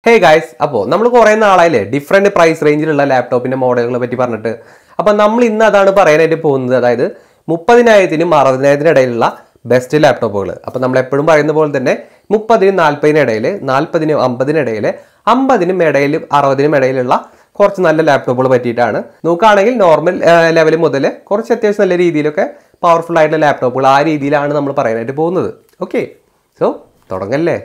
hey guys അപ്പോൾ നമ്മൾ കുറേ നാളായില്ലേ ഡിഫറെൻറ്റ് പ്രൈസ് റേഞ്ചിലുള്ള ലാപ്ടോപ്പിൻ്റെ മോഡലുകളെ പറ്റി പറഞ്ഞിട്ട് അപ്പോൾ നമ്മൾ ഇന്ന് അതാണ് പറയാനായിട്ട് പോകുന്നത് അതായത് മുപ്പതിനായിരത്തിനും അറുപതിനായിരത്തിനും ഇടയിലുള്ള ബെസ്റ്റ് ലാപ്ടോപ്പുകൾ അപ്പോൾ നമ്മൾ എപ്പോഴും പറയുന്ന പോലെ തന്നെ മുപ്പതിനും നാൽപ്പതിനും ഇടയിൽ നാൽപ്പതിനും അമ്പതിനും ഇടയിൽ അമ്പതിനും ഇടയിൽ അറുപതിനും ഇടയിലുള്ള കുറച്ച് നല്ല ലാപ്ടോപ്പുകൾ പറ്റിയിട്ടാണ് നോക്കുകയാണെങ്കിൽ നോർമൽ ലെവൽ മുതൽ കുറച്ച് അത്യാവശ്യം നല്ല രീതിയിലൊക്കെ പവർഫുൾ ആയിട്ടുള്ള ലാപ്ടോപ്പുകൾ ആ രീതിയിലാണ് നമ്മൾ പറയാനായിട്ട് പോകുന്നത് ഓക്കെ സോ തുടങ്ങല്ലേ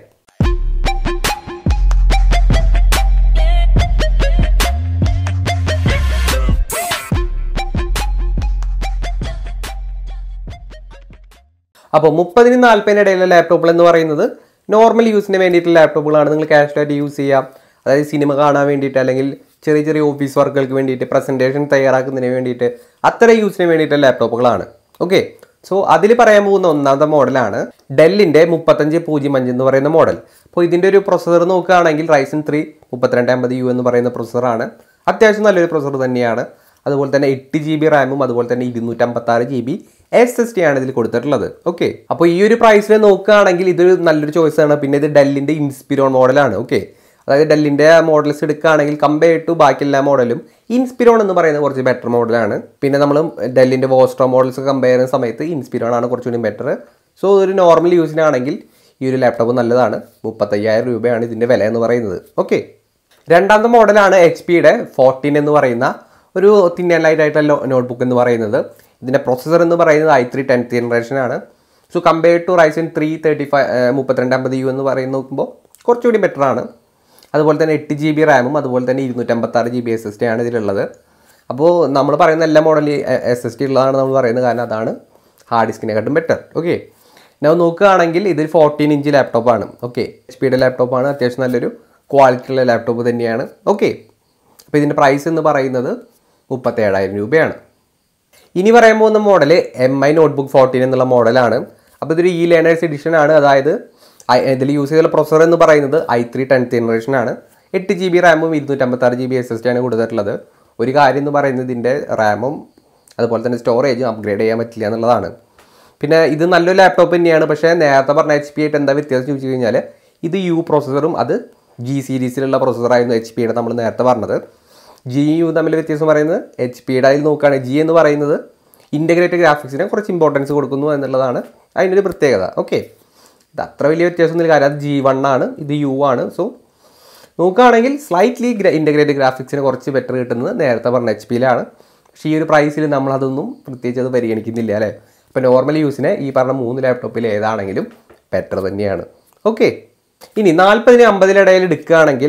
അപ്പോൾ മുപ്പതിനും നാൽപ്പതിനും ഇടയിലുള്ള ലാപ്ടോപ്പുകൾ എന്ന് പറയുന്നത് നോർമൽ യൂസിന് വേണ്ടിയിട്ടുള്ള ലാപ്ടോപ്പുകളാണ് നിങ്ങൾ കാഷ്വലായിട്ട് യൂസ് ചെയ്യാം അതായത് സിനിമ കാണാൻ വേണ്ടിയിട്ട് അല്ലെങ്കിൽ ചെറിയ ചെറിയ ഓഫീസ് വർക്കുകൾക്ക് വേണ്ടിയിട്ട് പ്രസൻറ്റേഷൻ തയ്യാറാക്കുന്നതിന് വേണ്ടിയിട്ട് അത്തരം യൂസിന് വേണ്ടിയിട്ടുള്ള ലാപ്ടോപ്പുകളാണ് ഓക്കെ സോ അതിൽ പറയാൻ പോകുന്ന ഒന്നാമത്തെ മോഡലാണ് ഡെല്ലിൻ്റെ മുപ്പത്തഞ്ച് പൂജ്യം അഞ്ച് എന്ന് പറയുന്ന മോഡൽ അപ്പോൾ ഇതിൻ്റെ ഒരു പ്രൊസസ്സർ നോക്കുകയാണെങ്കിൽ റൈസൻ ത്രീ മുപ്പത്തിരണ്ട് അമ്പത് യു എന്ന് പറയുന്ന പ്രൊസസ്സറാണ് അത്യാവശ്യം നല്ലൊരു പ്രൊസസ്സർ തന്നെയാണ് അതുപോലെ തന്നെ എട്ട് ജി ബി റാമും അതുപോലെ തന്നെ ഇരുന്നൂറ്റമ്പത്താറ് G B S S T ആണ് ഇതിൽ കൊടുത്തിട്ടുള്ളത് ഓക്കെ അപ്പോൾ ഈ ഒരു പ്രൈസിൽ നോക്കുകയാണെങ്കിൽ ഇതൊരു നല്ലൊരു ചോയ്സ് ആണ് പിന്നെ ഇത് ഡെല്ലിൻ്റെ ഇൻസ്പിരോൺ മോഡലാണ് ഓക്കെ അതായത് ഡെല്ലിൻ്റെ മോഡൽസ് എടുക്കുകയാണെങ്കിൽ കമ്പയർ ടു ബാക്കി എല്ലാ മോഡലും ഇൻസ്പിരോൺ എന്ന് പറയുന്നത് കുറച്ച് ബെറ്റർ മോഡലാണ് പിന്നെ നമ്മൾ ഡെല്ലിൻ്റെ വോസ്ട്രോ മോഡൽസ് കമ്പയർ ചെയ്യുന്ന സമയത്ത് ഇൻസ്പിരോൺ ആണ് കുറച്ചുകൂടി ബെറ്റർ സോ ഒരു നോർമൽ യൂസിനാണെങ്കിൽ ഈ ഒരു ലാപ്ടോപ്പ് നല്ലതാണ് മുപ്പത്തയ്യായിരം രൂപയാണ് ഇതിൻ്റെ വില എന്ന് പറയുന്നത് ഓക്കെ രണ്ടാമത്തെ മോഡലാണ് എച്ച് പിയുടെ ഫോർട്ടീൻ എന്ന് പറയുന്ന ഒരു തിൻ ആൻഡ് ലൈറ്റ് ആയിട്ടുള്ള നോട്ട്ബുക്ക് എന്ന് പറയുന്നത് ഇതിൻ്റെ പ്രൊസസ്സർ എന്ന് പറയുന്നത് ഐ ത്രീ ടെൻത്ത് ജനറേഷൻ ആണ് so compare to Ryzen three thirty five മുപ്പത്തിരണ്ട് അമ്പത് യു എന്ന് പറയുന്ന നോക്കുമ്പോൾ കുറച്ചുകൂടി ബെറ്റർ ആണ് അതുപോലെ തന്നെ എട്ട് ജി ബി റാമും അതുപോലെ തന്നെ ഇരുന്നൂറ്റമ്പത്താറ് G B S S T ആണ് ഇതിലുള്ളത് അപ്പോൾ നമ്മൾ പറയുന്ന എല്ലാ മോഡൽ എസ് എസ് ടി ഉള്ളതാണ് നമ്മൾ പറയുന്നത് കാരണം അതാണ് ഹാർഡ് ഡിസ്കിനെക്കാട്ടും ബെറ്റർ ഓക്കെ ഞാൻ നോക്കുകയാണെങ്കിൽ ഇത് ഫോർട്ടീൻ ഇഞ്ച് ലാപ്ടോപ്പാണ് ഓക്കെ എച്ച് പിയുടെ ലാപ്ടോപ്പാണ് അത്യാവശ്യം നല്ലൊരു ക്വാളിറ്റി ഉള്ള ലാപ്ടോപ്പ് തന്നെയാണ് ഓക്കെ അപ്പോൾ ഇതിൻ്റെ പ്രൈസ് എന്ന് പറയുന്നത് മുപ്പത്തേഴായിരം രൂപയാണ് ഇനി പറയാൻ പോകുന്ന model M I notebook fourteen എന്നുള്ള മോഡലാണ് അപ്പോൾ ഇതൊരു ഇ ലേണേഴ്സ് എഡിഷൻ ആണ് അതായത് ഇതിൽ യൂസ് ചെയ്തുള്ള പ്രൊസസർ എന്ന് പറയുന്നത് ഐ ത്രീ ടെൻത്ത് ജനറേഷൻ ആണ് എട്ട് ജി ബി റാമും ഇരുന്നൂറ്റമ്പത്താറ് G B S S T ആണ് കൊടുത്തിട്ടുള്ളത് ഒരു കാര്യം എന്ന് പറയുന്നത് ഇതിൻ്റെ റാമും അതുപോലെ തന്നെ സ്റ്റോറേജും അപ്ഗ്രേഡ് ചെയ്യാൻ പറ്റില്ല എന്നുള്ളതാണ് പിന്നെ ഇത് നല്ലൊരു ലാപ്ടോപ്പ് തന്നെയാണ് പക്ഷേ നേരത്തെ പറഞ്ഞ എച്ച് പി ആയിട്ട് എന്താ വ്യത്യാസം ചോദിച്ചു കഴിഞ്ഞാൽ ഇത് യു പ്രോസസ്സറും അത് ജി സീരീസിലുള്ള പ്രൊസസ്സറായിരുന്നു എച്ച് പിയുടെ നമ്മൾ നേരത്തെ പറഞ്ഞത് ജി യു തമ്മിൽ വ്യത്യാസം പറയുന്നത് എച്ച് പിയുടെ അതിൽ നോക്കുകയാണെങ്കിൽ ജി എന്ന് പറയുന്നത് ഇൻ്റഗ്രേറ്റഡ് ഗ്രാഫിക്സിന് കുറച്ച് ഇമ്പോർട്ടൻസ് കൊടുക്കുന്നു എന്നുള്ളതാണ് അതിൻ്റെ ഒരു പ്രത്യേകത ഓക്കെ ഇത് അത്ര വലിയ വ്യത്യാസമൊന്നുമില്ല കാര്യം അത് ജി വൺ ആണ് ഇത് യു ആണ് സോ നോക്കുകയാണെങ്കിൽ സ്ലൈറ്റ്ലി ഇൻ്റഗ്രേറ്റഡ് ഗ്രാഫിക്സിന് കുറച്ച് ബെറ്റർ കിട്ടുന്നത് നേരത്തെ പറഞ്ഞ എച്ച് പിയിലാണ് പക്ഷേ ഈ ഒരു പ്രൈസിൽ നമ്മളതൊന്നും പ്രത്യേകിച്ച് അത് പരിഗണിക്കുന്നില്ല അല്ലേ ഇപ്പോൾ നോർമൽ യൂസിന് ഈ പറഞ്ഞ മൂന്ന് ലാപ്ടോപ്പിൽ ഏതാണെങ്കിലും ബെറ്റർ തന്നെയാണ് ഓക്കെ ഇനി നാൽപ്പതിന് അമ്പതിനിടയിൽ എടുക്കുകയാണെങ്കിൽ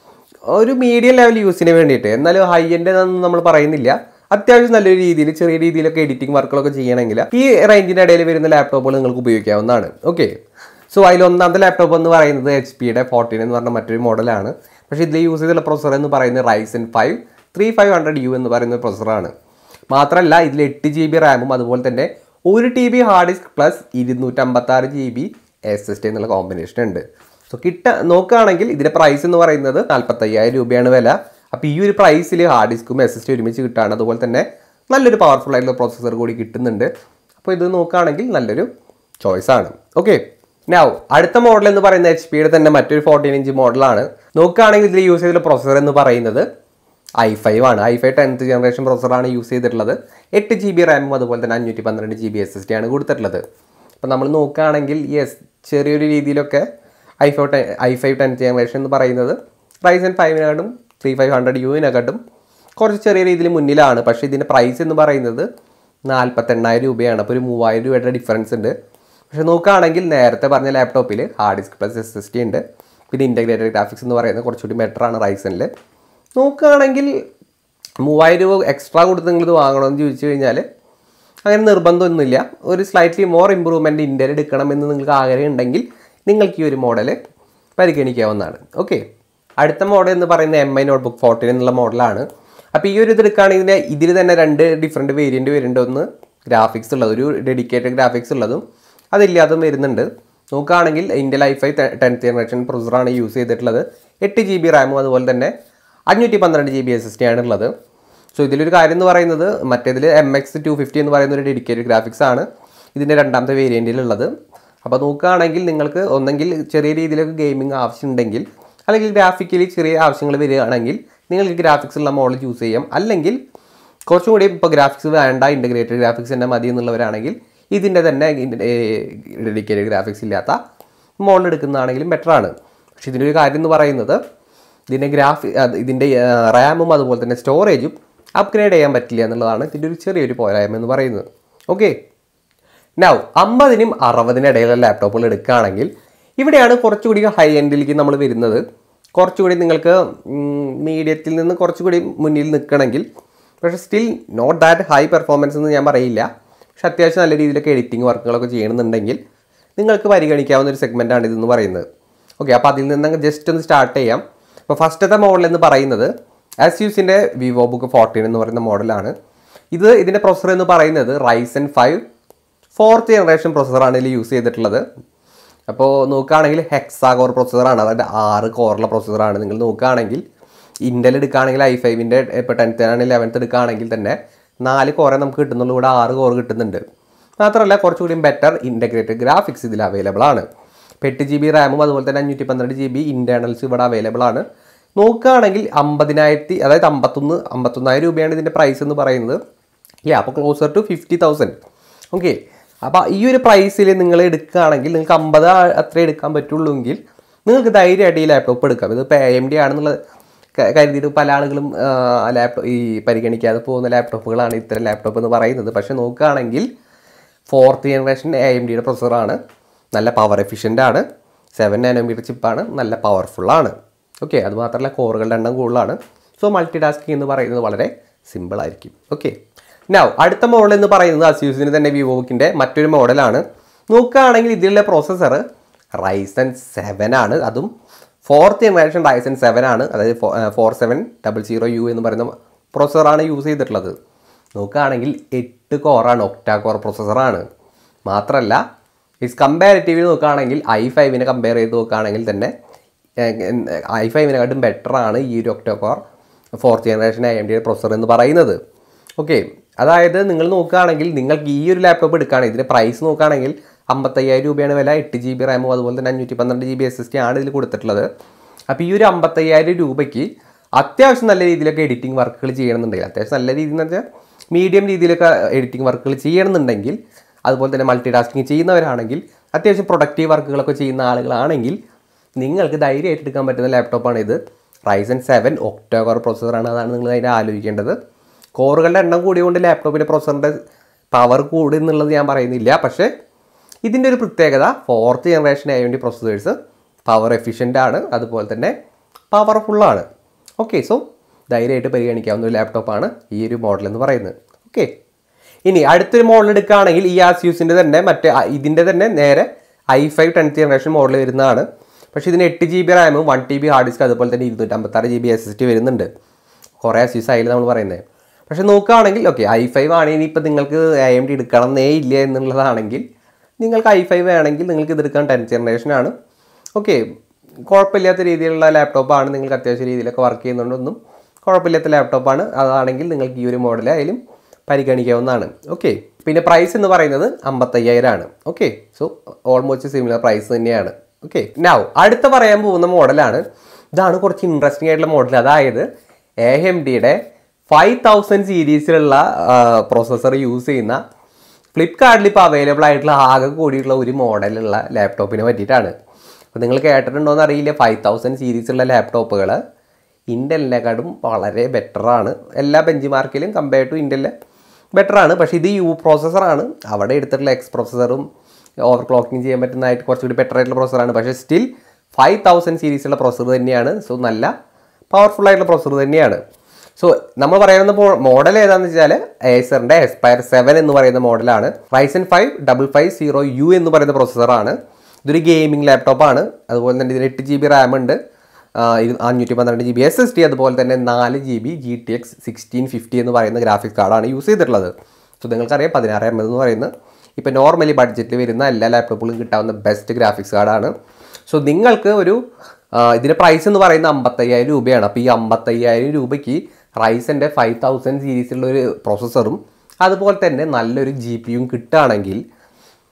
ഒരു മീഡിയം ലെവൽ യൂസിന് വേണ്ടിയിട്ട് എന്നാലും ഹൈ എൻഡ് എന്നൊന്നും നമ്മൾ പറയുന്നില്ല അത്യാവശ്യം നല്ലൊരു രീതിയിൽ ചെറിയ രീതിയിലൊക്കെ എഡിറ്റിംഗ് വർക്കുകളൊക്കെ ചെയ്യണമെങ്കിൽ ഈ റേഞ്ചിൻ്റെ ഇടയിൽ വരുന്ന ലാപ്ടോപ്പുകൾ നിങ്ങൾക്ക് ഉപയോഗിക്കാവുന്നതാണ് ഓക്കെ സോ അതിൽ ഒന്നാമത്തെ ലാപ്ടോപ്പ് എന്ന് പറയുന്നത് എച്ച് പിയുടെ ഫോർട്ടീൻ എന്ന് പറഞ്ഞ മറ്റൊരു മോഡലാണ് പക്ഷേ ഇതിൽ യൂസ് ചെയ്തുള്ള പ്രൊസസ്സർ എന്ന് പറയുന്നത് Ryzen five three five hundred U എന്ന് പറയുന്ന പ്രൊസസ്സറാണ് മാത്രമല്ല ഇതിൽ എട്ട് ജി ബി റാമും അതുപോലെ തന്നെ ഒരു T B hard disk plus ഇരുന്നൂറ്റമ്പത്താറ് G B S S D എന്നുള്ള കോമ്പിനേഷൻ ഉണ്ട് സോ കിട്ട നോക്കുകയാണെങ്കിൽ ഇതിൻ്റെ പ്രൈസ് എന്ന് പറയുന്നത് നാൽപ്പത്തയ്യായിരം രൂപയാണ് വില അപ്പോൾ ഈ ഒരു പ്രൈസിൽ ഹാർഡ് ഡിസ്ക്കും എസ് എസ് ടി ഒരുമിച്ച് കിട്ടുകയാണ് അതുപോലെ തന്നെ നല്ലൊരു പവർഫുൾ ആയിട്ടുള്ള പ്രോസസ്സർ കൂടി കിട്ടുന്നുണ്ട് അപ്പോൾ ഇത് നോക്കുകയാണെങ്കിൽ നല്ലൊരു ചോയ്സാണ് ഓക്കെ നൗ അടുത്ത മോഡൽ എന്ന് പറയുന്നത് എച്ച് പിയുടെ തന്നെ മറ്റൊരു ഫോർട്ടീൻ ഇഞ്ച് മോഡലാണ് നോക്കുകയാണെങ്കിൽ ഇതിൽ യൂസ് ചെയ്തിട്ടുള്ള പ്രോസസ്സർ എന്ന് പറയുന്നത് ഐ ഫൈവ് ആണ് ഐ ഫൈവ് ടെൻത്ത് ജനറേഷൻ പ്രോസസ്സറാണ് യൂസ് ചെയ്തിട്ടുള്ളത് എട്ട് ജി ബി റാമും അതുപോലെ തന്നെ അഞ്ഞൂറ്റി പന്ത്രണ്ട് G B S S T ആണ് കൊടുത്തിട്ടുള്ളത് അപ്പോൾ നമ്മൾ നോക്കുകയാണെങ്കിൽ യെസ് ചെറിയൊരു രീതിയിലൊക്കെ I five ten I five tenth generation എന്ന് പറയുന്നത് റൈസൻ ഫൈവിനെക്കാട്ടും ത്രീ ഫൈവ് ഹൺഡ്രഡ് യുവിനെക്കാട്ടും കുറച്ച് ചെറിയ രീതിയിൽ മുന്നിലാണ് പക്ഷേ ഇതിൻ്റെ പ്രൈസ് എന്ന് പറയുന്നത് നാൽപ്പത്തെണ്ണായിരം രൂപയാണ് അപ്പോൾ ഒരു മൂവായിരം രൂപയുടെ ഡിഫറൻസ് ഉണ്ട് പക്ഷേ നോക്കുകയാണെങ്കിൽ നേരത്തെ പറഞ്ഞ ലാപ്ടോപ്പിൽ hard disk plus S S D ഉണ്ട് പിന്നെ ഇൻ്റഗ്രേറ്റഡ് ഗ്രാഫിക്സ് എന്ന് പറയുന്നത് കുറച്ചുകൂടി ബെറ്ററാണ് റൈസനിൽ നോക്കുകയാണെങ്കിൽ മൂവായിരം രൂപ എക്സ്ട്രാ കൊടുത്ത് നിങ്ങൾ ഇത് വാങ്ങണമെന്ന് ചോദിച്ചു കഴിഞ്ഞാൽ അങ്ങനെ നിർബന്ധമൊന്നുമില്ല ഒരു സ്ലൈറ്റ്ലി മോർ ഇമ്പ്രൂവ്മെൻറ്റ് ഇന്ത്യയിൽ എടുക്കണമെന്ന് നിങ്ങൾക്ക് ആഗ്രഹം ഉണ്ടെങ്കിൽ നിങ്ങൾക്ക് ഈ ഒരു മോഡൽ പരിഗണിക്കാവുന്നതാണ് ഓക്കെ അടുത്ത മോഡൽ എന്ന് പറയുന്നത് എം ഐ നോട്ട്ബുക്ക് ഫോർട്ടീൻ എന്നുള്ള മോഡലാണ് അപ്പോൾ ഈ ഒരു ഇത് എടുക്കുകയാണെങ്കിൽ ഇതിന് ഇതിൽ തന്നെ രണ്ട് ഡിഫറെൻറ്റ് വേരിയൻറ്റ് വരുന്നുണ്ട് ഒന്ന് ഗ്രാഫിക്സ് ഉള്ളത് ഒരു ഡെഡിക്കേറ്റഡ് ഗ്രാഫിക്സ് ഉള്ളതും അതില്ലാതും വരുന്നുണ്ട് നോക്കുകയാണെങ്കിൽ ഇന്ത്യ ലൈഫ് ഐ ടെൻത്ത് ജനറേഷൻ പ്രൊസറാണ് യൂസ് ചെയ്തിട്ടുള്ളത് എട്ട് ജി ബി റാമും അതുപോലെ തന്നെ അഞ്ഞൂറ്റി പന്ത്രണ്ട് G B S S T ആണ് ഉള്ളത് സോ ഇതിലൊരു കാര്യം എന്ന് പറയുന്നത് മറ്റേതിൽ എം എക്സ് ടു ഫിഫ്റ്റി എന്ന് പറയുന്ന ഒരു ഡെഡിക്കേറ്റഡ് ഗ്രാഫിക്സ് ആണ് ഇതിൻ്റെ രണ്ടാമത്തെ വേരിയൻറ്റിലുള്ളത് അപ്പോൾ നോക്കുകയാണെങ്കിൽ നിങ്ങൾക്ക് ഒന്നെങ്കിൽ ചെറിയ രീതിയിലൊക്കെ ഗെയിമിംഗ് ആവശ്യമുണ്ടെങ്കിൽ അല്ലെങ്കിൽ ഗ്രാഫിക്കലി ചെറിയ ആവശ്യങ്ങൾ വരികയാണെങ്കിൽ നിങ്ങൾക്ക് ഗ്രാഫിക്സ് ഉള്ള മോഡൽ ചൂസ് ചെയ്യാം അല്ലെങ്കിൽ കുറച്ചും കൂടി ഇപ്പോൾ ഗ്രാഫിക്സ് വേണ്ട ഇൻ്റഗ്രേറ്റഡ് ഗ്രാഫിക്സ് തന്നെ മതി എന്നുള്ളവരാണെങ്കിൽ ഇതിൻ്റെ തന്നെ ഡെഡിക്കേറ്റഡ് ഗ്രാഫിക്സ് ഇല്ലാത്ത മോഡൽ എടുക്കുന്നതാണെങ്കിലും ബെറ്റർ ആണ് പക്ഷേ ഇതിൻ്റെ ഒരു കാര്യം എന്ന് പറയുന്നത് ഇതിൻ്റെ ഗ്രാഫി അത് ഇതിൻ്റെ റാമും അതുപോലെ തന്നെ സ്റ്റോറേജും അപ്ഗ്രേഡ് ചെയ്യാൻ പറ്റില്ല എന്നുള്ളതാണ് ഇതിൻ്റെ ഒരു ചെറിയൊരു പോരായ്മ എന്ന് പറയുന്നത് ഓക്കെ നൗ അമ്പതിനും അറുപതിനും ഇടയിലുള്ള ലാപ്ടോപ്പുകൾ എടുക്കുകയാണെങ്കിൽ ഇവിടെയാണ് കുറച്ചുകൂടി ഹൈ എൻഡിലേക്ക് നമ്മൾ വരുന്നത് കുറച്ചുകൂടി നിങ്ങൾക്ക് മീഡിയത്തിൽ നിന്ന് കുറച്ചുകൂടി മുന്നിൽ നിൽക്കണമെങ്കിൽ പക്ഷേ still not that high performance എന്ന് ഞാൻ പറയില്ല പക്ഷെ അത്യാവശ്യം നല്ല രീതിയിലൊക്കെ എഡിറ്റിംഗ് വർക്കുകളൊക്കെ ചെയ്യണമെന്നുണ്ടെങ്കിൽ നിങ്ങൾക്ക് പരിഗണിക്കാവുന്ന ഒരു സെഗ്മെൻറ്റാണ് ഇതെന്ന് പറയുന്നത് ഓക്കെ അപ്പോൾ അതിൽ നിന്ന് ജസ്റ്റ് ഒന്ന് സ്റ്റാർട്ട് ചെയ്യാം അപ്പോൾ ഫസ്റ്റത്തെ മോഡൽ എന്ന് പറയുന്നത് ആസ് യൂസിൻ്റെ വിവോ ബുക്ക് ഫോർട്ടീൻ എന്ന് പറയുന്ന മോഡലാണ് ഇത് ഇതിൻ്റെ പ്രൊസസ്സർ എന്ന് പറയുന്നത് റൈസൻ ഫൈവ് ഫോർത്ത് ജനറേഷൻ പ്രൊസസ്സറാണ് ഇതിൽ യൂസ് ചെയ്തിട്ടുള്ളത് അപ്പോൾ നോക്കുകയാണെങ്കിൽ ഹെക്സാ കോർ പ്രൊസസ്സറാണ് അതായത് ആറ് കോറുള്ള പ്രൊസസ്സറാണ് നിങ്ങൾ നോക്കുകയാണെങ്കിൽ ഇൻ്റൽ എടുക്കുകയാണെങ്കിൽ ഐ ഫൈവിൻ്റെ ഇപ്പോൾ ടെൻത്ത് ആണെങ്കിൽ ലെവൻത്ത് എടുക്കുകയാണെങ്കിൽ തന്നെ നാല് കോറേ നമുക്ക് കിട്ടുന്നുള്ളൂ ഇവിടെ ആറ് കോർ കിട്ടുന്നുണ്ട് മാത്രമല്ല കുറച്ചുകൂടി ബെറ്റർ ഇൻ്റഗ്രേറ്റഡ് ഗ്രാഫിക്സ് ഇതിൽ അവൈലബിൾ ആണ് ഇപ്പോൾ എട്ട് ജി ബി റാമും അതുപോലെ തന്നെ അഞ്ഞൂറ്റി പന്ത്രണ്ട് ജി ബി ഇൻറ്റേർണൽസ് ഇവിടെ അവൈലബിൾ ആണ് നോക്കുകയാണെങ്കിൽ അമ്പതിനായിരത്തി അതായത് അമ്പത്തൊന്ന് അമ്പത്തൊന്നായിരം രൂപയാണ് ഇതിൻ്റെ പ്രൈസ് എന്ന് പറയുന്നത് യാ അപ്പോൾ closer to fifty thousand okay അപ്പോൾ ഈ ഒരു പ്രൈസിൽ നിങ്ങൾ എടുക്കുകയാണെങ്കിൽ നിങ്ങൾക്ക് അമ്പത് അത്രേ എടുക്കാൻ പറ്റുള്ളൂ എങ്കിൽ നിങ്ങൾക്ക് ധൈര്യമായിട്ട് ഈ ലാപ്ടോപ്പ് എടുക്കാം ഇതിപ്പോൾ എ എം ഡി ആണെന്നുള്ളത് ക- കരുതിയിട്ട് പല ആളുകളും ലാപ്ടോപ്പ് ഈ പരിഗണിക്കാതെ പോകുന്ന ലാപ്ടോപ്പുകളാണ് ഇത്തരം ലാപ്ടോപ്പ് എന്ന് പറയുന്നത് പക്ഷേ നോക്കുകയാണെങ്കിൽ ഫോർത്ത് ജനറേഷൻ എ എം ഡിയുടെ പ്രൊസസ്സറാണ് നല്ല പവർ എഫിഷ്യൻ്റ് ആണ് സെവൻ നാനോമീറ്റർ ചിപ്പാണ് നല്ല പവർഫുള്ളാണ് ഓക്കെ അത് മാത്രമല്ല കോറുകളുടെ എണ്ണം കൂടുതലാണ് സോ മൾട്ടി ടാസ്കിംഗ് എന്ന് പറയുന്നത് വളരെ സിമ്പിൾ ആയിരിക്കും ഓക്കെ നൗ അടുത്ത മോഡൽ എന്ന് പറയുന്നത് അസ്യൂസിന് തന്നെ വിവോക്കിൻ്റെ മറ്റൊരു മോഡലാണ് നോക്കുകയാണെങ്കിൽ ഇതിലുള്ള പ്രോസസ്സർ റൈസൻ സെവൻ ആണ് അതും ഫോർത്ത് ജനറേഷൻ റൈസൻ സെവൻ ആണ് അതായത് four seven double zero U എന്ന് പറയുന്ന പ്രോസസ്സറാണ് യൂസ് ചെയ്തിട്ടുള്ളത് നോക്കുകയാണെങ്കിൽ എട്ട് കോറാണ് ഒക്ടാ കോർ പ്രോസസ്സറാണ് മാത്രമല്ല ഇസ് കമ്പാരിറ്റീവ്ലി നോക്കുകയാണെങ്കിൽ ഐ ഫൈവിനെ കമ്പയർ ചെയ്ത് നോക്കുകയാണെങ്കിൽ തന്നെ ഐ ഫൈവിനെക്കാട്ടും ബെറ്റർ ആണ് ഈ ഒരു octo core fourth generation A M D processor എന്ന് പറയുന്നത് ഓക്കെ അതായത് നിങ്ങൾ നോക്കുകയാണെങ്കിൽ നിങ്ങൾക്ക് ഈ ഒരു ലാപ്ടോപ്പ് എടുക്കുകയാണെങ്കിൽ ഇതിൻ്റെ പ്രൈസ് നോക്കുകയാണെങ്കിൽ അമ്പത്തയ്യായിരം രൂപയാണ് വില എട്ട് ജി ബി റാമും അതുപോലെ തന്നെ അഞ്ഞൂറ്റി പന്ത്രണ്ട് G B S S T ആണ് ഇതിൽ കൊടുത്തിട്ടുള്ളത് അപ്പോൾ ഈ ഒരു അമ്പത്തയ്യായിരം രൂപയ്ക്ക് അത്യാവശ്യം നല്ല രീതിയിലൊക്കെ എഡിറ്റിംഗ് വർക്കുകൾ ചെയ്യണമെന്നുണ്ടെങ്കിൽ അത്യാവശ്യം നല്ല രീതിയിൽ എന്ന് വെച്ചാൽ മീഡിയം രീതിയിലൊക്കെ എഡിറ്റിംഗ് വർക്കുകൾ ചെയ്യണമെന്നുണ്ടെങ്കിൽ അതുപോലെ തന്നെ മൾട്ടി ടാസ്കിങ് ചെയ്യുന്നവരാണെങ്കിൽ അത്യാവശ്യം പ്രൊഡക്റ്റീവ് വർക്കുകളൊക്കെ ചെയ്യുന്ന ആളുകളാണെങ്കിൽ നിങ്ങൾക്ക് ധൈര്യമായിട്ട് എടുക്കാൻ പറ്റുന്ന ലാപ്ടോപ്പാണ് ഇത് റൈസൻ സെവൻ ഒക്ടോകോർ പ്രൊസസ്സറാണ് അതാണ് നിങ്ങൾ അതിനെ ആലോചിക്കേണ്ടത് കോറുകളുടെ എണ്ണം കൂടിയതുകൊണ്ട് ലാപ്ടോപ്പിൻ്റെ പ്രൊസസ്സറിൻ്റെ പവർ കൂടും എന്നുള്ളത് ഞാൻ പറയുന്നില്ല പക്ഷേ ഇതിൻ്റെ ഒരു പ്രത്യേകത ഫോർത്ത് ജനറേഷൻ ആയ വേണ്ടി പ്രൊസസ്സേഴ്സ് പവർ എഫിഷ്യൻ്റ് ആണ് അതുപോലെ തന്നെ പവർഫുള്ളാണ് ഓക്കെ സോ ധൈര്യമായിട്ട് പരിഗണിക്കാവുന്ന ഒരു ലാപ്ടോപ്പാണ് ഈ ഒരു മോഡൽ എന്ന് പറയുന്നത് ഓക്കെ ഇനി അടുത്തൊരു മോഡൽ എടുക്കുകയാണെങ്കിൽ ഈ ആസ്യൂസിൻ്റെ തന്നെ മറ്റേ അ- ഇതിൻ്റെ തന്നെ നേരെ I five tenth generation model വരുന്നതാണ് പക്ഷേ ഇതിന് എട്ട് ജി ബി റാമും one T B hard disk അതുപോലെ തന്നെ ഇരുന്നൂറ്റമ്പത്താറ് G B S S D വരുന്നുണ്ട് കുറേ അസ്യൂസ് ആയില്ല നമ്മൾ പറയുന്നത് പക്ഷേ നോക്കുകയാണെങ്കിൽ ഓക്കെ ഐ ഫൈവ് ആണെങ്കിൽ ഇപ്പോൾ നിങ്ങൾക്ക് ഐ എം ഡി എടുക്കണം എന്നേ ഇല്ല എന്നുള്ളതാണെങ്കിൽ നിങ്ങൾക്ക് ഐ ഫൈവ് വേണമെങ്കിൽ നിങ്ങൾക്ക് ഇതെടുക്കാൻ ടെൻത്ത് ജനറേഷൻ ആണ് ഓക്കെ കുഴപ്പമില്ലാത്ത രീതിയിലുള്ള ലാപ്ടോപ്പാണ് നിങ്ങൾക്ക് അത്യാവശ്യ രീതിയിലൊക്കെ വർക്ക് ചെയ്യുന്നുണ്ടൊന്നും കുഴപ്പമില്ലാത്ത ലാപ്ടോപ്പാണ് അതാണെങ്കിൽ നിങ്ങൾക്ക് ഈ ഒരു മോഡൽ ആയാലും പരിഗണിക്കാവുന്നതാണ് ഓക്കെ പിന്നെ പ്രൈസ് എന്ന് പറയുന്നത് അമ്പത്തയ്യായിരം ആണ് okay so almost similar price തന്നെയാണ് ഓക്കെ നൗ അടുത്ത പറയാൻ പോകുന്ന മോഡലാണ് ഇതാണ് കുറച്ച് ഇൻട്രസ്റ്റിംഗ് ആയിട്ടുള്ള മോഡൽ അതായത് എ എം ഡിയുടെ ഫൈവ് തൗസൻഡ് സീരീസിലുള്ള പ്രോസസ്സർ യൂസ് ചെയ്യുന്ന ഫ്ലിപ്കാർട്ടിൽ ഇപ്പോൾ അവൈലബിൾ ആയിട്ടുള്ള ആകെ കൂടിയിട്ടുള്ള ഒരു മോഡലുള്ള ലാപ്ടോപ്പിനെ പറ്റിയിട്ടാണ് അപ്പോൾ നിങ്ങൾ കേട്ടിട്ടുണ്ടോ എന്ന് അറിയില്ല ഫൈവ് തൗസൻഡ് സീരീസുള്ള ലാപ്ടോപ്പുകൾ ഇൻ്റലിനെക്കാട്ടും വളരെ ബെറ്ററാണ് എല്ലാ ബെഞ്ച് മാർക്കിലും കമ്പയർ ടു ഇൻ്റലിലെ ബെറ്ററാണ് പക്ഷേ ഇത് യു പ്രോസസ്സറാണ് അവിടെ എടുത്തിട്ടുള്ള എക്സ് പ്രോസസ്സറും ഓവർ ക്ലോക്കിംഗ് ചെയ്യാൻ പറ്റുന്നതായിട്ട് കുറച്ചുകൂടി ബെറ്റർ ആയിട്ടുള്ള പ്രോസസ്സറാണ് പക്ഷേ സ്റ്റിൽ ഫൈവ് തൗസൻഡ് സീരീസുള്ള പ്രോസസ്സർ തന്നെയാണ് സോ നല്ല പവർഫുൾ ആയിട്ടുള്ള പ്രോസസ്സർ തന്നെയാണ് സോ നമ്മൾ പറയുന്ന മോഡൽ ഏതാണെന്ന് വെച്ചാൽ ഏസറിൻ്റെ എസ്പയർ സെവൻ എന്ന് പറയുന്ന മോഡലാണ് Ryzen five double five zero U എന്ന് പറയുന്ന പ്രോസസ്സറാണ് ഇതൊരു ഗെയിമിംഗ് ലാപ്ടോപ്പാണ് അതുപോലെ തന്നെ ഇതിന് എട്ട് ജി ബി റാം ഉണ്ട് അഞ്ഞൂറ്റി പന്ത്രണ്ട് G B S S D അതുപോലെ തന്നെ നാല് G B G T X sixteen fifty എന്ന് പറയുന്ന ഗ്രാഫിക്സ് കാർഡാണ് യൂസ് ചെയ്തിട്ടുള്ളത് സോ നിങ്ങൾക്കറിയാം പതിനാറ് എം എന്ന് പറയുന്നത് ഇപ്പോൾ നോർമലി ബഡ്ജറ്റിൽ വരുന്ന എല്ലാ ലാപ്ടോപ്പുകളും കിട്ടാവുന്ന ബെസ്റ്റ് ഗ്രാഫിക്സ് കാർഡാണ് സോ നിങ്ങൾക്ക് ഒരു ആ, ഇതിൻ്റെ പ്രൈസ് എന്ന് പറയുന്നത് അമ്പത്തയ്യായിരം രൂപയാണ് അപ്പോൾ ഈ അമ്പത്തയ്യായിരം രൂപയ്ക്ക് റൈസൻ്റെ ഫൈവ് തൗസൻഡ് സീരീസിലുള്ള ഒരു പ്രോസസ്സറും അതുപോലെ തന്നെ നല്ലൊരു ജി പി യും കിട്ടുകയാണെങ്കിൽ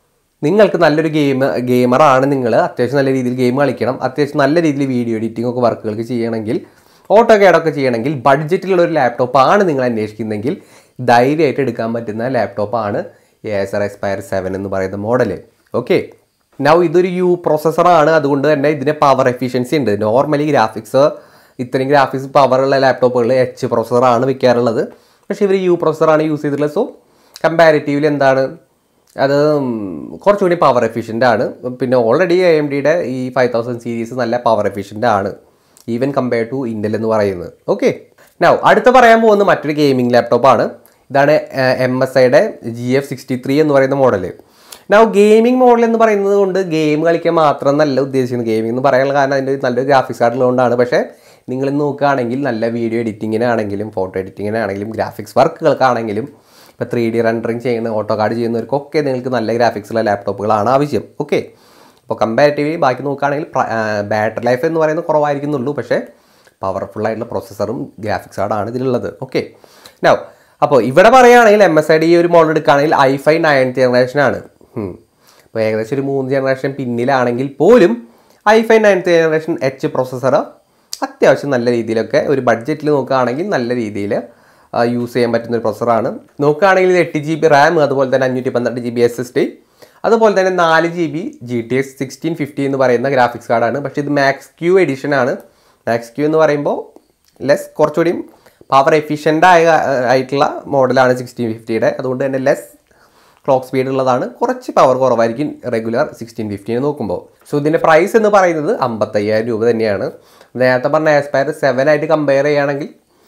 നിങ്ങൾക്ക് നല്ലൊരു ഗെയിം ഗെയിമറാണ് നിങ്ങൾ അത്യാവശ്യം നല്ല രീതിയിൽ ഗെയിം കളിക്കണം അത്യാവശ്യം നല്ല രീതിയിൽ വീഡിയോ എഡിറ്റിംഗ് ഒക്കെ വർക്കുകൾക്ക് ചെയ്യണമെങ്കിൽ ഓട്ടോ കേടൊക്കെ ചെയ്യണമെങ്കിൽ ബഡ്ജറ്റിലുള്ള ഒരു ലാപ്ടോപ്പ് ആണ് നിങ്ങൾ അന്വേഷിക്കുന്നതെങ്കിൽ ധൈര്യമായിട്ട് എടുക്കാൻ പറ്റുന്ന ലാപ്ടോപ്പാണ് ഏസർ എക്സ്പയർ സെവൻ എന്ന് പറയുന്ന മോഡൽ ഓക്കെ നൗ ഇതൊരു യു പ്രോസസ്സറാണ് അതുകൊണ്ട് തന്നെ ഇതിന് പവർ എഫിഷ്യൻസി ഉണ്ട് നോർമലി ഗ്രാഫിക്സ് ഇത്രയും ഗ്രാഫിക്സ് പവറുള്ള ലാപ്ടോപ്പുകൾ എച്ച് പ്രോസസ്സറാണ് വെക്കാറുള്ളത് പക്ഷേ ഇവർ യു പ്രോസസ്സറാണ് യൂസ് ചെയ്തിട്ടുള്ളത് സോ കമ്പാരിറ്റീവ്ലി എന്താണ് അത് ഉം, കുറച്ചുകൂടി പവർ എഫിഷ്യൻ്റ് ആണ് പിന്നെ ഓൾറെഡി എ എം ഡിയുടെ ഈ ഫൈവ് തൗസൻഡ് സീരീസ് നല്ല പവർ എഫിഷ്യൻ്റ് ആണ് ഈവൻ കമ്പയർ ടു ഇൻഡൽ എന്ന് പറയുന്നത് ഓക്കെ നൗ അടുത്ത പറയാൻ പോകുന്ന മറ്റൊരു ഗെയിമിംഗ് ലാപ്ടോപ്പാണ് ഇതാണ് എം എസ് ഐയുടെ ജി എഫ് സിക്സ്റ്റി ത്രീ എന്ന് പറയുന്ന മോഡൽ നൗ ഗെയിമിംഗ് മോഡൽ എന്ന് പറയുന്നത് കൊണ്ട് ഗെയിം കളിക്കാൻ മാത്രം നല്ല ഉദ്ദേശിക്കുന്നത് ഗെയിമിംഗ് എന്ന് പറയാനുള്ള കാരണം അതിൻ്റെ നല്ലൊരു ഗ്രാഫിക്സ് കാർഡ് ഉള്ളതുകൊണ്ടാണ് പക്ഷേ നിങ്ങൾ നോക്കുകയാണെങ്കിൽ നല്ല വീഡിയോ എഡിറ്റിങ്ങിനാണെങ്കിലും ഫോട്ടോ എഡിറ്റിങ്ങിനാണെങ്കിലും ഗ്രാഫിക്സ് വർക്കുകൾക്കാണെങ്കിലും ഇപ്പോൾ ത്രീ ഡി റെൻഡറിങ് ചെയ്യുന്ന ഓട്ടോ കാർഡ് ചെയ്യുന്നവർക്കൊക്കെ നിങ്ങൾക്ക് നല്ല ഗ്രാഫിക്സുള്ള ലാപ്ടോപ്പുകളാണ് ആവശ്യം ഓക്കെ അപ്പോൾ കമ്പാരിറ്റീവ്ലി ബാക്കി നോക്കുകയാണെങ്കിൽ ബാറ്ററി ലൈഫ് എന്ന് പറയുന്നത് കുറവായിരിക്കുന്നുള്ളൂ പക്ഷേ പവർഫുൾ ആയിട്ടുള്ള പ്രോസസ്സറും ഗ്രാഫിക്സ് കാർഡാണ് ഇതിലുള്ളത് ഓക്കെ നൗ അപ്പോൾ ഇവിടെ പറയുകയാണെങ്കിൽ എം എസ് ഐ ഡി ഒരു മോഡൽ എടുക്കുകയാണെങ്കിൽ ഐ ഫൈവ് നയൻ ജനറേഷനാണ് അപ്പോൾ ഏകദേശം ഒരു മൂന്ന് ജനറേഷൻ പിന്നിലാണെങ്കിൽ പോലും I five ninth generation H processor അത്യാവശ്യം നല്ല രീതിയിലൊക്കെ ഒരു ബഡ്ജറ്റിൽ നോക്കുകയാണെങ്കിൽ നല്ല രീതിയിൽ യൂസ് ചെയ്യാൻ പറ്റുന്ന ഒരു പ്രോസസ്സറാണ് നോക്കുകയാണെങ്കിൽ ഇത് എട്ട് ജി ബി റാം അതുപോലെ തന്നെ അഞ്ഞൂറ്റി പന്ത്രണ്ട് G B S S D അതുപോലെ തന്നെ നാല് G B G T X sixteen fifty എന്ന് പറയുന്ന ഗ്രാഫിക്സ് കാർഡാണ് പക്ഷേ ഇത് മാക്സ് ക്യൂ എഡിഷൻ ആണ് മാക്സ് ക്യൂ എന്ന് പറയുമ്പോൾ ലെസ് കുറച്ചുകൂടി പവർ എഫിഷ്യൻ്റ് ആയ ആയിട്ടുള്ള മോഡലാണ് സിക്സ്റ്റീൻ ഫിഫ്റ്റിയുടെ അതുകൊണ്ട് തന്നെ ലെസ് ക്ലോക്ക് സ്പീഡ് ഉള്ളതാണ് കുറച്ച് പവർ കുറവായിരിക്കും റെഗുലർ സിക്സ്റ്റീൻ ഫിഫ്റ്റീന് നോക്കുമ്പോൾ സോ ഇതിൻ്റെ പ്രൈസ് എന്ന് പറയുന്നത് അമ്പത്തയ്യായിരം രൂപ തന്നെയാണ് നേരത്തെ പറഞ്ഞ ആസ്പയർ സെവൻ ആയിട്ട് കമ്പയർ ചെയ്യുകയാണെങ്കിൽ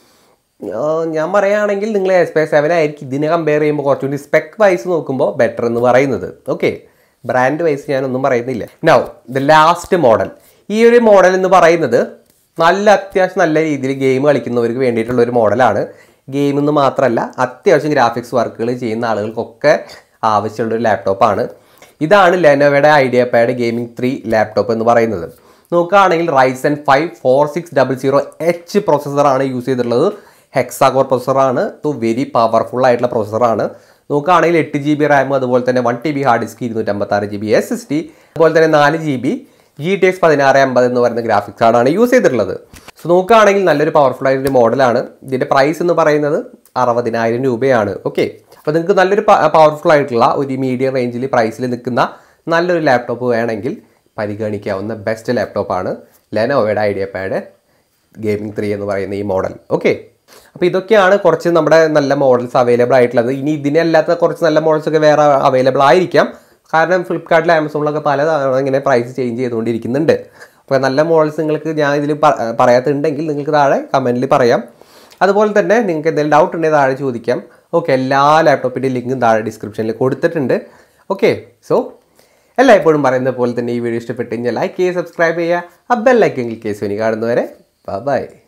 ആ, ഞാൻ പറയുകയാണെങ്കിൽ നിങ്ങൾ എസ്പയർ സെവൻ ആയിരിക്കും ഇതിനെ കമ്പയർ ചെയ്യുമ്പോൾ കുറച്ചുകൂടി സ്പെക് വൈസ് നോക്കുമ്പോൾ ബെറ്റർ എന്ന് പറയുന്നത് ഓക്കെ ബ്രാൻഡ് വൈസ് ഞാനൊന്നും പറയുന്നില്ല നൗ ദ ലാസ്റ്റ് മോഡൽ ഈ ഒരു മോഡൽ എന്ന് പറയുന്നത് നല്ല അത്യാവശ്യം നല്ല രീതിയിൽ ഗെയിം കളിക്കുന്നവർക്ക് വേണ്ടിയിട്ടുള്ള ഒരു മോഡലാണ് ഗെയിം എന്ന് മാത്രമല്ല അത്യാവശ്യം ഗ്രാഫിക്സ് വർക്കുകൾ ചെയ്യുന്ന ആളുകൾക്കൊക്കെ ആവശ്യമുള്ള ഒരു ലാപ്ടോപ്പാണ് ഇതാണ് ലെനോവയുടെ IdeaPad gaming three laptop എന്ന് പറയുന്നത് നോക്കുകയാണെങ്കിൽ Ryzen five four six double zero H പ്രോസസ്സറാണ് യൂസ് ചെയ്തിട്ടുള്ളത് ഹെക്സാകോർ പ്രോസസ്സറാണ് സോ വെരി പവർഫുൾ ആയിട്ടുള്ള പ്രോസസ്സറാണ് നോക്കുകയാണെങ്കിൽ എട്ട് ജി ബി റാം അതുപോലെ തന്നെ one T B hard disk ഇരുന്നൂറ്റമ്പത്താറ് G B S S D അതുപോലെ തന്നെ നാല് G B G T X പതിനാറ് അമ്പത് എന്ന് പറയുന്ന ഗ്രാഫിക്സ് കാർഡാണ് യൂസ് ചെയ്തിട്ടുള്ളത് സോ നോക്കുകയാണെങ്കിൽ നല്ലൊരു പവർഫുൾ ആയിട്ടൊരു മോഡലാണ് ഇതിൻ്റെ പ്രൈസ് എന്ന് പറയുന്നത് അറുപതിനായിരം രൂപയാണ് ഓക്കെ അപ്പോൾ നിങ്ങൾക്ക് നല്ലൊരു പവർഫുൾ ആയിട്ടുള്ള ഒരു മീഡിയം റേഞ്ചിൽ പ്രൈസിൽ നിൽക്കുന്ന നല്ലൊരു ലാപ്ടോപ്പ് വേണമെങ്കിൽ പരിഗണിക്കാവുന്ന ബെസ്റ്റ് ലാപ്ടോപ്പാണ് ലെനോവയുടെ ഐഡിയ പാഡ് ഗെയിമിംഗ് ത്രീ എന്ന് പറയുന്ന ഈ മോഡൽ ഓക്കെ അപ്പോൾ ഇതൊക്കെയാണ് കുറച്ച് നമ്മുടെ നല്ല മോഡൽസ് അവൈലബിൾ ആയിട്ടുള്ളത് ഇനി ഇതിനല്ലാത്ത കുറച്ച് നല്ല മോഡൽസ് ഒക്കെ വേറെ അവൈലബിൾ ആയിരിക്കാം കാരണം ഫ്ലിപ്കാർട്ടിൽ ആമസോണിലൊക്കെ പല തവണ ഇങ്ങനെ പ്രൈസ് ചേഞ്ച് ചെയ്തുകൊണ്ടിരിക്കുന്നുണ്ട് അപ്പോൾ നല്ല മോഡൽസ് നിങ്ങൾക്ക് ഞാൻ ഇതിൽ പറയാത്തുണ്ടെങ്കിൽ നിങ്ങൾക്ക് താഴെ കമൻറ്റിൽ പറയാം അതുപോലെ തന്നെ നിങ്ങൾക്ക് എന്തെങ്കിലും ഡൗട്ട് ഉണ്ടെങ്കിൽ താഴെ ചോദിക്കാം ഓക്കെ എല്ലാ ലാപ്ടോപ്പിൻ്റെ ലിങ്കും താഴെ ഡിസ്ക്രിപ്ഷനിൽ കൊടുത്തിട്ടുണ്ട് ഓക്കെ സോ എല്ലായ്പ്പോഴും പറയുന്നത് പോലെ തന്നെ ഈ വീഡിയോ ഇഷ്ടപ്പെട്ട് കഴിഞ്ഞാൽ ലൈക്ക് ചെയ്യുക സബ്സ്ക്രൈബ് ചെയ്യുക ആ ബെല്ലൈക്കെങ്കിൽ കേസ് ഇനി കാണുന്നവരെ ബൈ